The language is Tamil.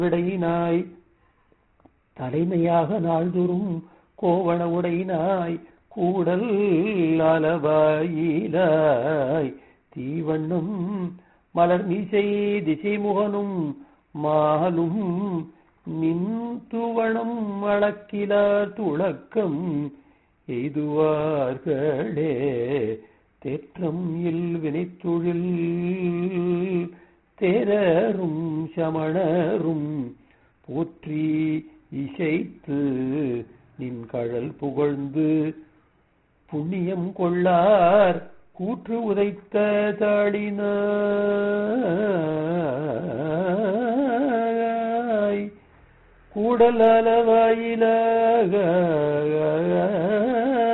விடையினாய் தலைமையாக நாள்தோறும் கோவண உடையினாய் கூடல் அளவாயிலாய் தீவண்ணம் மலர் மீசை திசை முகனும் மாலும் நின் துவணம் அளக்கிலா துளக்கம் எய்துவார்களே தேற்றம் இல் வினைத்தொழில் தேரரும் சமணரும் போற்றி இசைத்து நின் கழல் புகழ்ந்து புண்ணியம் கொள்ளார் கூற்று உதைத்த தாடினாய் கூடல் அளவாயிலாக